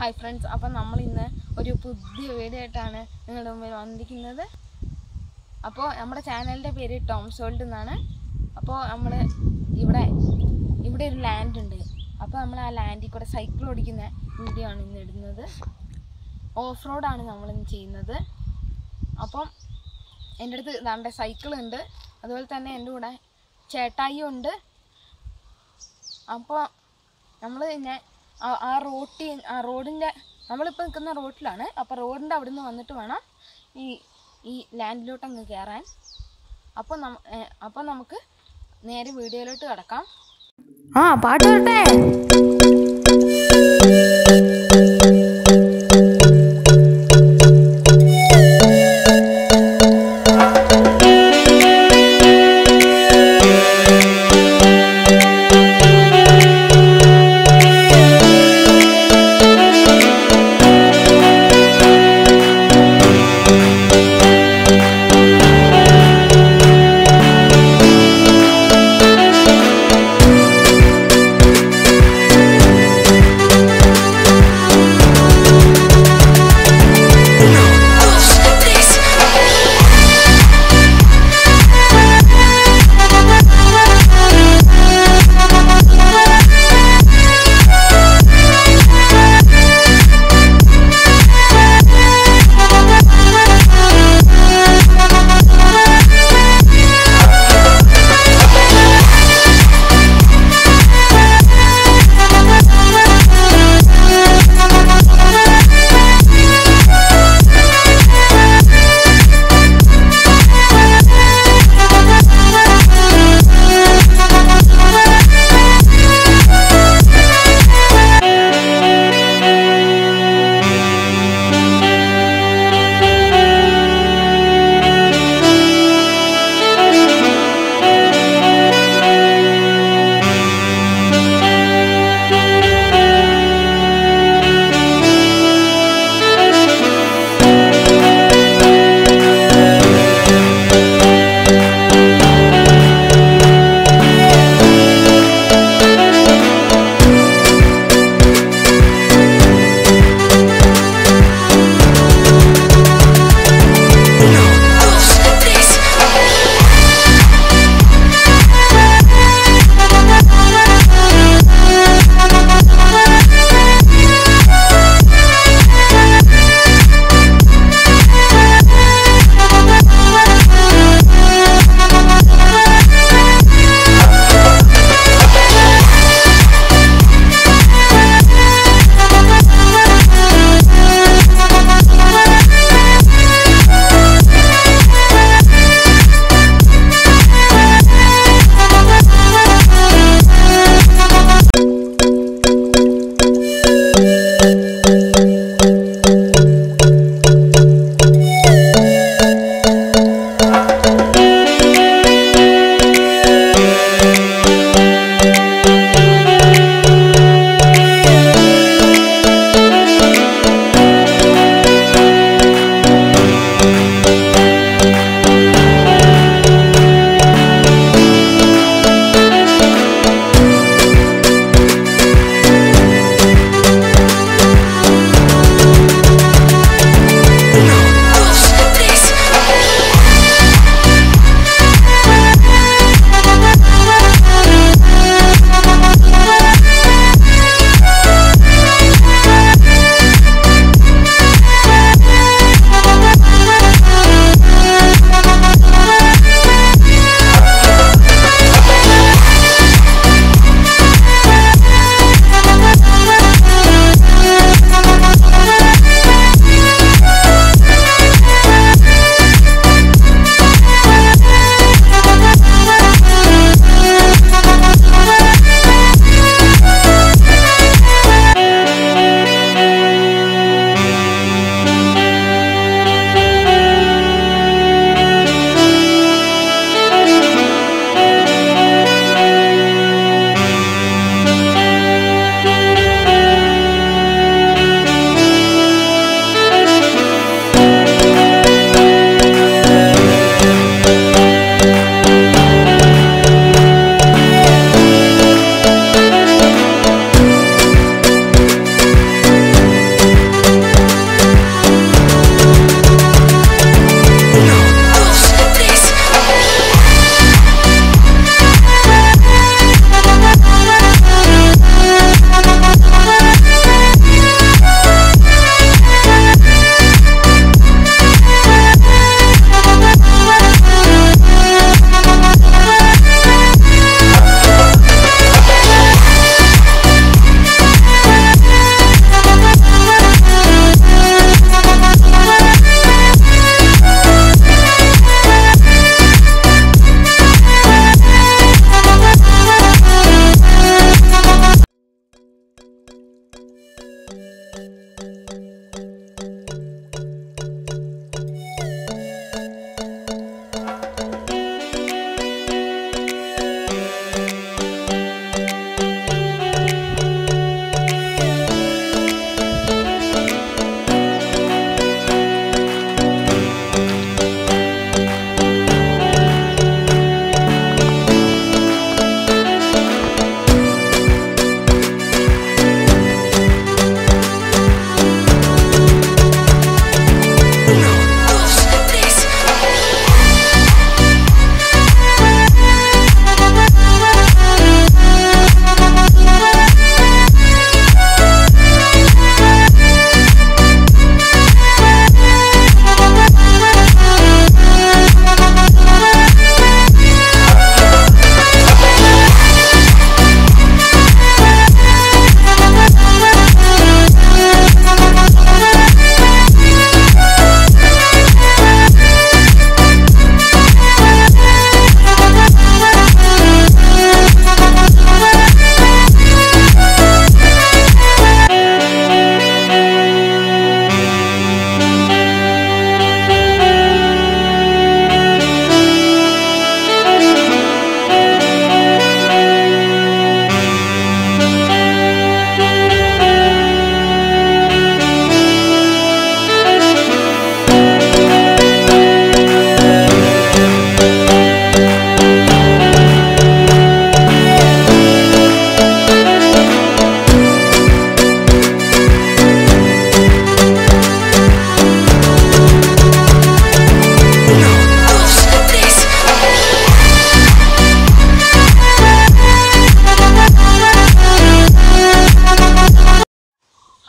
hi friends അപ്പം നമ്മൾ ഇന്ന് ഒരു പുതിയ വീഡിയോ ആയിട്ടാണ് നിങ്ങളുടെ മുമ്പിൽ വന്നിരിക്കുന്നത് അപ്പോൾ നമ്മുടെ ചാനലിൻ്റെ പേര് ടോം സോൾട്ട് എന്നാണ് അപ്പോൾ നമ്മൾ ഇവിടെ ഇവിടെ ഒരു ലാൻഡ് ഉണ്ട് അപ്പോൾ നമ്മൾ ആ ലാൻഡിൽ കൂടെ സൈക്കിൾ ഓടിക്കുന്ന വീഡിയോ ആണ് ഇന്ന് ഇടുന്നത് ഓഫ് റോഡാണ് നമ്മളിന്ന് ചെയ്യുന്നത് അപ്പം എൻ്റെ അടുത്ത് ദാണ്ടെ സൈക്കിൾ ഉണ്ട് അതുപോലെ തന്നെ എൻ്റെ കൂടെ ചേട്ടായിയും ഉണ്ട് അപ്പോൾ നമ്മൾ പിന്നെ ആ- ആ റോട്ടിൽ ആ റോഡിൻ്റെ നമ്മളിപ്പോൾ നിൽക്കുന്ന റോഡിലാണ് അപ്പോൾ റോഡിൻ്റെ അവിടെ നിന്ന് വന്നിട്ട് വേണം ഈ ഈ ലാൻഡിലോട്ട് അങ്ങ് കയറാൻ അപ്പോൾ നമ്മ ഏ, അപ്പോൾ നമുക്ക് നേരെ വീഡിയോയിലോട്ട് കിടക്കാം ആ പാട്ട് വരട്ടെ ആ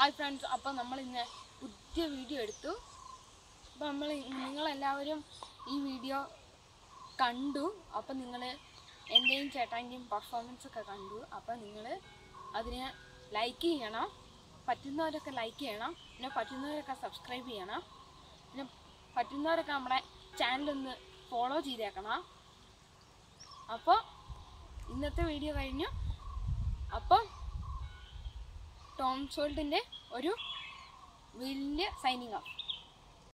ഹായ് ഫ്രണ്ട്സ് അപ്പോൾ നമ്മൾ ഇന്ന് പുതിയ വീഡിയോ എടുത്തു അപ്പോൾ നമ്മൾ നിങ്ങളെല്ലാവരും ഈ വീഡിയോ കണ്ടു അപ്പോൾ നിങ്ങൾ എൻ്റെയും ചേട്ടാൻ്റെയും പെർഫോമൻസ് ഒക്കെ കണ്ടു അപ്പോൾ നിങ്ങൾ അതിനെ ലൈക്ക് ചെയ്യണം പറ്റുന്നവരൊക്കെ ലൈക്ക് ചെയ്യണം പിന്നെ പറ്റുന്നവരൊക്കെ സബ്സ്ക്രൈബ് ചെയ്യണം പിന്നെ പറ്റുന്നവരൊക്കെ നമ്മുടെ ചാനലൊന്ന് ഫോളോ ചെയ്തേക്കണം അപ്പോൾ ഇന്നത്തെ വീഡിയോ കഴിഞ്ഞു അപ്പം ടോം സോൾട്ടിൻ്റെ ഒരു വലിയ സൈനിങ് ഓഫ്